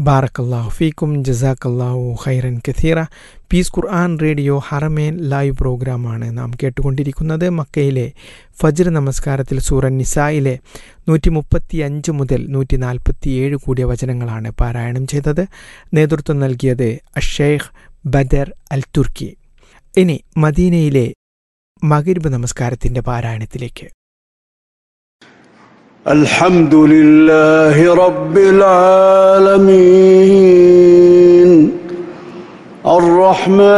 ബാറക്കല്ലാഹു ഫീക്കും ജസാക്കല്ലാഹു ഖൈറൻ കഥീറ പീസ് ഖുർആൻ റേഡിയോ ഹറമേൻ ലൈവ് പ്രോഗ്രാമാണ് നാം കേട്ടുകൊണ്ടിരിക്കുന്നത് മക്കയിലെ ഫജ്ർ നമസ്കാരത്തിൽ സൂറൻ നിസായിലെ നൂറ്റി മുപ്പത്തി അഞ്ച് മുതൽ നൂറ്റി നാൽപ്പത്തി ഏഴ് കൂടിയ വചനങ്ങളാണ് പാരായണം ചെയ്തത് നേതൃത്വം നൽകിയത് അഷേഖ് ബദർ അൽ തുർക്കി ഇനി മദീനയിലെ മകരിബ് നമസ്കാരത്തിന്റെ പാരായണത്തിലേക്ക് الحمد لله رب العالمين الرحمن